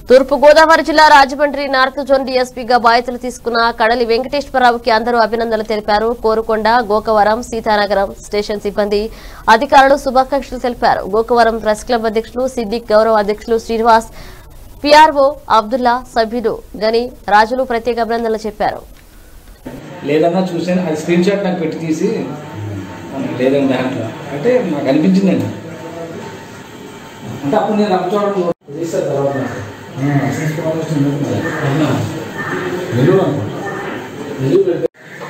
తూర్పు గోదావరి జిల్లా Rajahmundry north zone డీఎస్పీగా బాధ్యతలు తీసుకున్న కడలి వెంకటేశ్వరరావుకి అందరూ అభినందనలు తెలిపారు కోరుకొండ గోకవరం సీతానగరం స్టేషన్ సిబ్బంది అధికారులు శుభాకాంక్షలు తెలిపారు గోకవరం ప్రెస్ క్లబ్ అధ్యక్షులు సిద్దిక్ గౌరవ అధ్యక్షులు శ్రీనివాస్ పిఆర్ఓ అబ్దుల్లా సభ్యులు గని రాజులు ప్రత్యేక అభినందనలు చెప్పారు లేదన్నా చూసాను అది స్క్రీన్ షాట్ నాకు పెట్టి తీసి లేదండి దాంట్లో అంటే నాకు అనిపించిందండి అంటే అప్పుడు నేను రంపచోడలో చేశాను తర్వాత నాకు. నెల్లూరు అనుకుంటా నెల్లూరు వెళ్ళి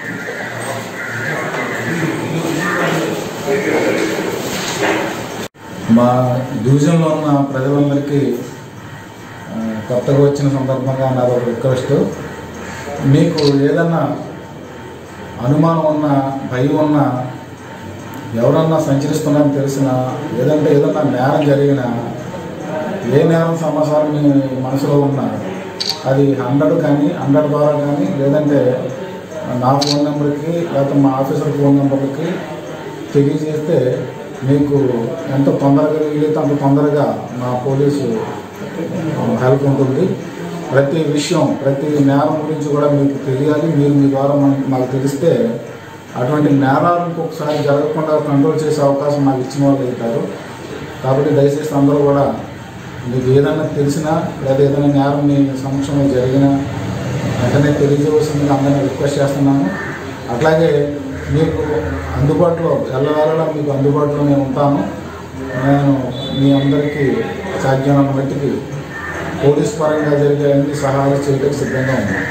మా డివిజన్లో ఉన్న ప్రజలందరికీ ఆ, కొత్తగా వచ్చిన సందర్భంగా నాది ఒక రిక్వెస్ట్ మీకు ఏదన్నా అనుమానం ఉన్నా భయం ఉన్నా ఎవరన్నా సంచరిస్తున్నారని తెలిసినా లేదంటే ఏదన్నా నేరం జరిగినా ఏ నేరం సమాచారం మీ మనసులో ఉన్నా అది హండ్రెడ్ కానీ హండ్రెడ్ ద్వారా కానీ లేదంటే నా ఫోన్ నెంబర్కి లేకపోతే మా ఆఫీసర్ ఫోన్ నెంబర్కి తెలియజేస్తే మీకు ఎంత తొందరగా వీలైతే అంత తొందరగా మా పోలీసు హెల్ప్ ఉంటుంది ప్రతి విషయం ప్రతి నేరం గురించి కూడా మీకు తెలియాలి మీరు మీ ద్వారా మనకి మాకు తెలిస్తే అటువంటి నేరాలు ఇంకొకసారి జరగకుండా కంట్రోల్ చేసే అవకాశం మాకు ఇచ్చిన వాళ్ళు అవుతారు కాబట్టి దయచేసి అందరూ కూడా మీకు ఏదైనా తెలిసినా లేదా ఏదైనా నేరం మీ సమక్షంలో జరిగినా వెంటనే తెలియజేయవలసిందిగా అందరినీ రిక్వెస్ట్ చేస్తున్నాను అట్లాగే మీకు అందుబాటులో ఎల్లవేళలా మీకు అందుబాటులో నేను ఉంటాను నేను మీ అందరికీ సాధ్యమైన మట్టికి పోలీస్ పరంగా జరిగే అన్ని సహాయాలు చేయడానికి సిద్ధంగా ఉన్నాను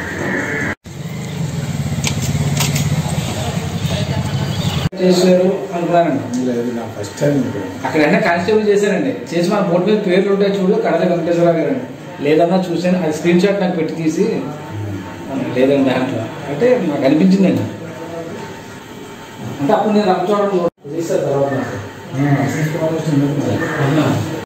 చేశారు అనుకున్నానండి లేదు నా ఫస్ట్ టైం ఇప్పుడు అక్కడ వెంటనే కానిస్టేబుల్ చేశారండి చేసి మన బోర్డు మీద పేర్లు ఉంటాయి చూడు కడల వెంకటేశ్వరరావు గారు లేదన్నా చూసాను అది స్క్రీన్ షాట్ నాకు పెట్టి తీసి లేదండి దాంట్లో అంటే నాకు అనిపించిందండి అంటే అప్పుడు నేను రంపచోడలో చేశాను తర్వాత నాకు. అసిస్టెంట్